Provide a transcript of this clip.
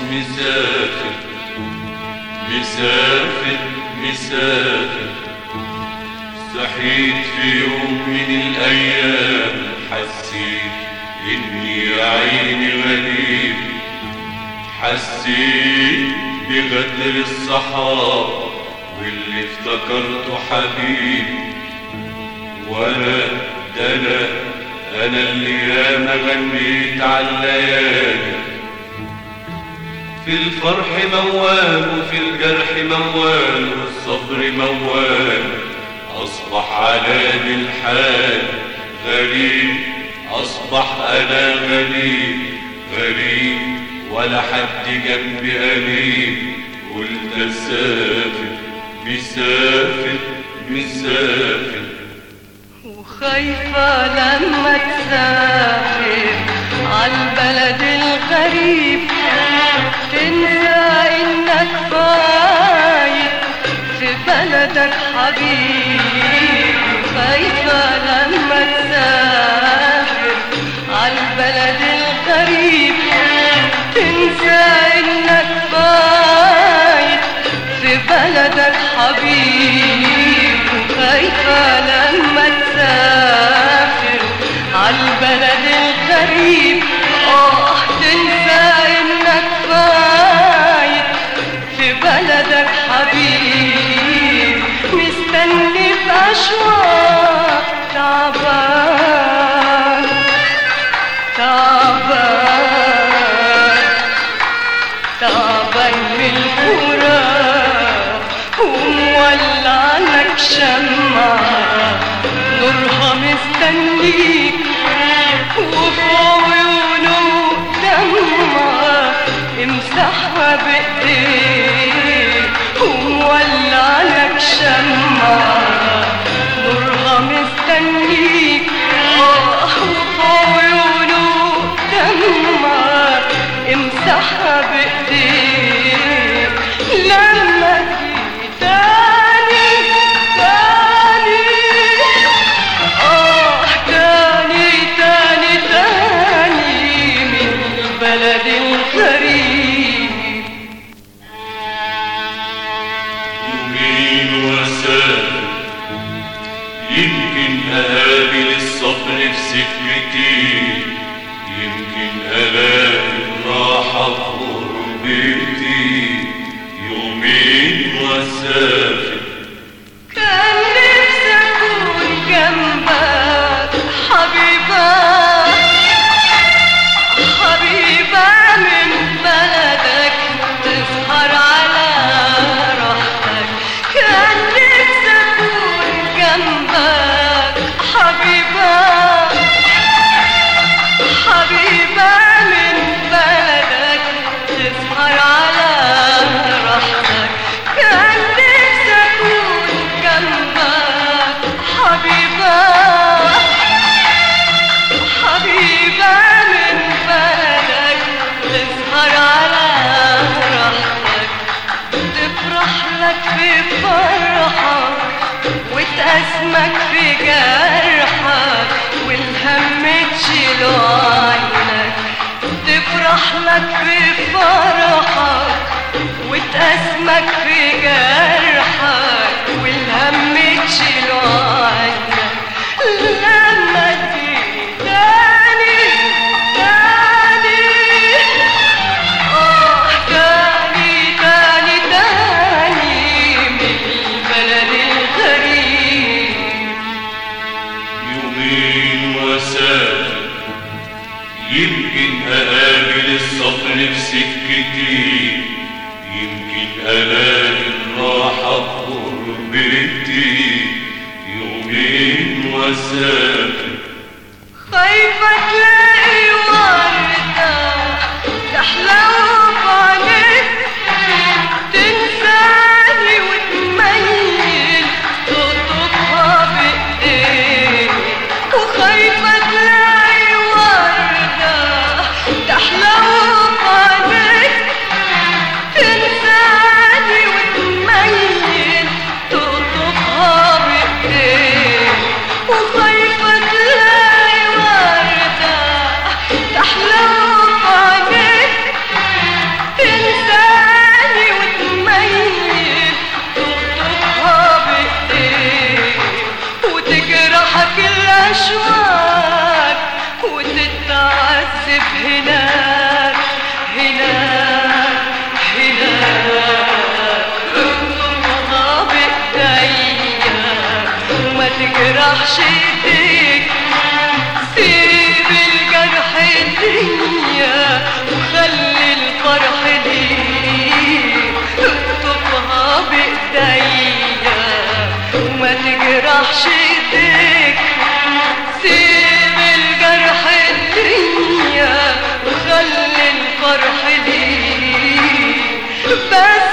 مسافر مسافر مسافر صحيت في يوم من الأيام حسيت إني يا عيني غريب حسيت بغدر الصحاب واللي افتكرته حبيب وانا ده انا انا اللي ياما غنيت على الليالي في الفرح موال وفي الجرح موال والصبر موال اصبح علاني الحال غريب اصبح انا غريب غريب ولا حد جنبي قريب قلت اسافر مسافر مسافر وخايفة لما تسافر عالبلد الغريب تنسى انك بايت في بلدك حبيب خايفة لما تسافر عالبلد الغريب تنسى انك بايت في بلدك حبيب خايفة لما تسافر عالبلد الغريب اه تنسى انك بايت في بلدك حبيب مستني في اشواق تعبان تعبان تعبان من الفراق ومولع لك شمعة نورها مستنيك وفي عيونه دمعة امسحها بايديك ومولع لك شمعة نورها مستنيك آه، وفي عيونه دمعة امسحها بايديك لما تيجي تاني تاني آه تاني تاني تاني من البلد الغريب يومين وسافر يمكن أقابل الصبر في سكتي يمكن ألاقي الراحة في غربتي يومين وسافر كان نفسي أكون جنبك حبيبة حبيبة من بلدك تسهر على راحتك كان نفسي أكون جنبك حبيبة حبيبة من بلدك تسهر على راحتك كان نفسي أكون جنبك حبيبة حبيبة من بلدك تسهر على راحتك تفرح لك في فرحك وتأسمك في جرحك والهم تشيله عنك تفرح لك في فرحك وتأسمك في جرحك والهم تشيله عنك لما تيجي تاني تاني آه تاني تاني تاني من البلد الغريب يومين وسافر يمكن أقابل الصبر في سكتي يمكن ألاقي الراحة في غربتي يومين وسافر خايفة تلاقي وردة تحلو بعينيك تنساني وتميل تقطفها بإيديك وخايفة تلاقي وردة تحلو بعينيك تنساني وتميل تقطفها بإيديك وخايفة تلاقي وردة واحسب هناك هناك هناك اكتبها بايديا وما تجرحش ايديك سيب الجرح الدنيا وخلي الفرح ليك اكتبها بايديا وما تجرحش ايديك سيب الجرح الدنيا وخلي الفرح ليك بس